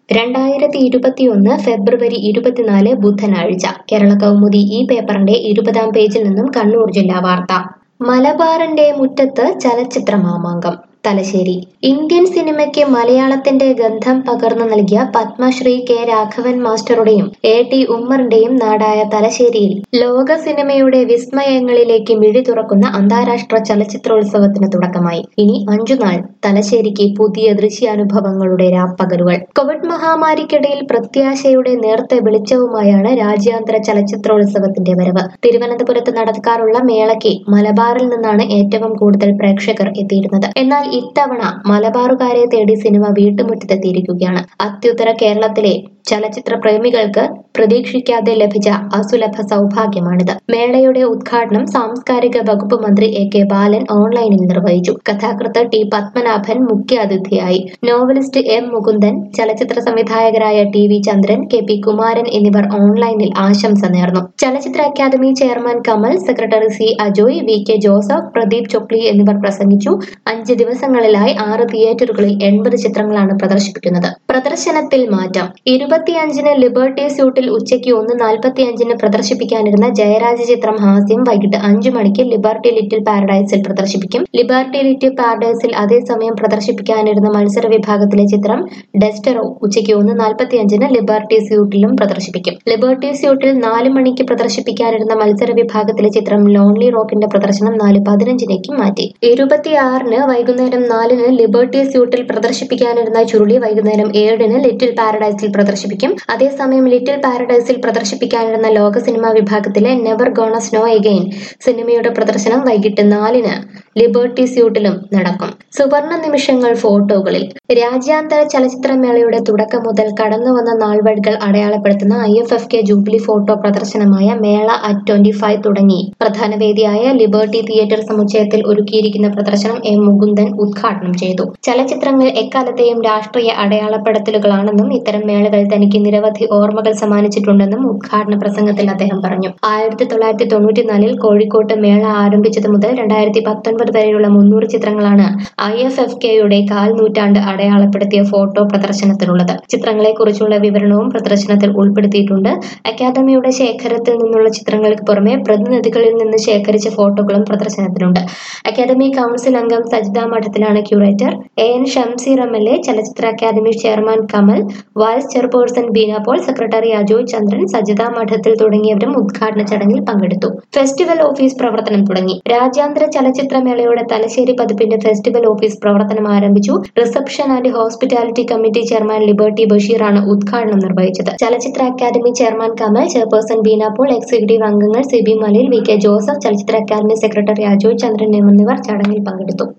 രണ്ടായിരത്തി ഇരുപത്തിയൊന്ന് ഫെബ്രുവരി ഇരുപത്തിനാല് ബുധനാഴ്ച കേരള കൗമുദി ഈ പേപ്പറിന്റെ ഇരുപതാം പേജിൽ നിന്നും കണ്ണൂർ ജില്ലാ വാർത്ത മലബാറിന്റെ മുറ്റത്ത് ചലച്ചിത്ര മാമാങ്കം തലശ്ശേരി ഇന്ത്യൻ സിനിമയ്ക്ക് മലയാളത്തിന്റെ ഗന്ധം പകർന്നു നൽകിയ പത്മശ്രീ കെ രാഘവൻ മാസ്റ്ററുടെയും എ ടി ഉമ്മറിന്റെയും നാടായ തലശ്ശേരിയിൽ ലോക സിനിമയുടെ വിസ്മയങ്ങളിലേക്ക് മിഴി തുറക്കുന്ന അന്താരാഷ്ട്ര ചലച്ചിത്രോത്സവത്തിന് തുടക്കമായി ഇനി അഞ്ചു നാൾ തലശ്ശേരിക്ക് പുതിയ ദൃശ്യാനുഭവങ്ങളുടെ രാപ്പകലുകൾ കോവിഡ് മഹാമാരിക്കിടയിൽ പ്രത്യാശയുടെ നേർത്ത വെളിച്ചവുമായാണ് രാജ്യാന്തര ചലച്ചിത്രോത്സവത്തിന്റെ വരവ് തിരുവനന്തപുരത്ത് നടക്കാറുള്ള മേളയ്ക്ക് മലബാറിൽ നിന്നാണ് ഏറ്റവും കൂടുതൽ പ്രേക്ഷകർ എത്തിയിരുന്നത് എന്നാൽ ഇത്തവണ മലബാറുകാരെ തേടി സിനിമ വീട്ടുമുറ്റത്തെത്തിയിരിക്കുകയാണ് അത്യുത്തര കേരളത്തിലെ ചലച്ചിത്ര പ്രേമികൾക്ക് പ്രതീക്ഷിക്കാതെ ലഭിച്ച അസുലഭ സൗഭാഗ്യമാണിത് മേളയുടെ ഉദ്ഘാടനം സാംസ്കാരിക വകുപ്പ് മന്ത്രി എ കെ ബാലൻ ഓൺലൈനിൽ നിർവഹിച്ചു കഥാകൃത്ത് ടി പത്മനാഭൻ മുഖ്യാതിഥിയായി നോവലിസ്റ്റ് എം മുകുന്ദൻ ചലച്ചിത്ര സംവിധായകരായ T V Chandran K P Kumaran എന്നിവർ ഓൺലൈനിൽ ആശംസ നേർന്നു ചലച്ചിത്ര academy chairman Kamal secretary C Ajoy V K Joseph Pradeep Chokli എന്നിവർ പ്രസംഗിച്ചു അഞ്ച് ദിവസങ്ങളിലായി ആറ് തിയേറ്ററുകളിൽ എൺപത് ചിത്രങ്ങളാണ് പ്രദർശിപ്പിക്കുന്നത് പ്രദർശനത്തിൽ മാറ്റം ഇരുപത്തിയഞ്ചിന് ലിബർട്ടി സ്യൂട്ടിൽ ഉച്ചയ്ക്ക് ഒന്ന് നാൽപ്പത്തിയഞ്ചിന് പ്രദർശിപ്പിക്കാനിരുന്ന ജയരാജ ചിത്രം ഹാസ്യം വൈകിട്ട് അഞ്ചു മണിക്ക് ലിബർട്ടി ലിറ്റിൽ പാരഡൈസിൽ പ്രദർശിപ്പിക്കും ലിബർട്ടി ലിറ്റിൽ പാരഡൈസിൽ അതേസമയം പ്രദർശിപ്പിക്കാനിരുന്ന മത്സര വിഭാഗത്തിലെ ചിത്രം ഡെസ്റ്ററോ ഉച്ചയ്ക്ക് ഒന്ന് നാൽപ്പത്തിയഞ്ചിന് ലിബർട്ടി സ്യൂട്ടിലും പ്രദർശിപ്പിക്കും ലിബർട്ടി സ്യൂട്ടിൽ നാല് മണിക്ക് പ്രദർശിപ്പിക്കാനിരുന്ന മത്സര വിഭാഗത്തിലെ ചിത്രം ലോൺലി റോക്കിന്റെ പ്രദർശനം നാല് പതിനഞ്ചിലേക്ക് മാറ്റി ഇരുപത്തിയാറിന് വൈകുന്നേരം നാലിന് ലിബർട്ടി സ്യൂട്ടിൽ പ്രദർശിപ്പിക്കാനിരുന്ന ചുരുളി വൈകുന്നേരം ഏഴിന് ലിറ്റിൽ പാരഡൈസിൽ പ്രദർശിപ്പിക്കും അതേസമയം ലിറ്റിൽ പാരഡൈസിൽ പ്രദർശിപ്പിക്കാനിരുന്ന ലോക സിനിമാ വിഭാഗത്തിലെ നെവർ ഗോണ സ്നോ എഗെയിൻ സിനിമയുടെ പ്രദർശനം വൈകിട്ട് നാലിന് ലിബർട്ടി സ്യൂട്ടിലും നടക്കും സുവർണ നിമിഷങ്ങൾ ഫോട്ടോകളിൽ രാജ്യാന്തര ചലച്ചിത്രമേളയുടെ തുടക്കം മുതൽ കടന്നുവന്ന നാൾവഴികൾ അടയാളപ്പെടുത്തുന്ന I F F K jubilee photo പ്രദർശനമായ മേള അറ്റ് ട്വന്റി ഫൈവ് തുടങ്ങി പ്രധാന വേദിയായ ലിബർട്ടി തിയേറ്റർ സമുച്ചയത്തിൽ ഒരുക്കിയിരിക്കുന്ന പ്രദർശനം എം മുകുന്ദൻ ഉദ്ഘാടനം ചെയ്തു ചലച്ചിത്രങ്ങൾ എക്കാലത്തെയും രാഷ്ട്രീയ അടയാളപ്പെടുത്തലുകളാണെന്നും ഇത്തരം മേളകൾ തനിക്ക് നിരവധി ഓർമ്മകൾ സമ്മാനിച്ചിട്ടുണ്ടെന്നും ഉദ്ഘാടന പ്രസംഗത്തിൽ അദ്ദേഹം പറഞ്ഞു ആയിരത്തി തൊള്ളായിരത്തി തൊണ്ണൂറ്റിനാലിൽ കോഴിക്കോട്ട് മേള ആരംഭിച്ചത് മുതൽ രണ്ടായിരത്തി പത്തൊൻപത് വരെയുള്ള മുന്നൂറ് ചിത്രങ്ങളാണ് ഐ എഫ് എഫ് കെയുടെ കാൽ നൂറ്റാണ്ട് അടയാളപ്പെടുത്തിയ ഫോട്ടോ പ്രദർശനത്തിലുള്ളത് ചിത്രങ്ങളെക്കുറിച്ചുള്ള വിവരണവും പ്രദർശനത്തിൽ ഉൾപ്പെടുത്തിയിട്ടുണ്ട് അക്കാദമിയുടെ ശേഖരത്തിൽ നിന്നുള്ള ചിത്രങ്ങൾക്ക് പുറമെ പ്രതിനിധികളിൽ നിന്ന് ശേഖരിച്ച ഫോട്ടോകളും പ്രദർശനത്തിലുണ്ട് അക്കാദമി കൗൺസിൽ അംഗം സജിത മഠത്തിലാണ് curator A N Shamseer M L A ചലച്ചിത്ര academy chairman Kamal vice chairperson Beena Paul secretary Ajoy Chandran Sajitha Madathil തുടങ്ങിയവരും ഉദ്ഘാടന ചടങ്ങിൽ പങ്കെടുത്തു ഫെസ്റ്റിവൽ ഓഫീസ് പ്രവർത്തനം തുടങ്ങി രാജ്യാന്തര ചലച്ചിത്രമേളയുടെ തലശ്ശേരി പതിപ്പിന്റെ ഫെസ്റ്റിവൽ ഓഫീസ് പ്രവർത്തനം ആരംഭിച്ചു reception and hospitality committee chairman Liberty ബഷീറാണ് ഉദ്ഘാടനം നിർവഹിച്ചത് ചലച്ചിത്ര academy chairman Kamal chairperson Beena Paul executive അംഗങ്ങൾ C B Malayil V K Joseph ചലച്ചിത്ര അക്കാദമി സെക്രട്ടറി അജോയ് ചന്ദ്രൻ എന്നിവർ ചടങ്ങിൽ പങ്കെടുത്തു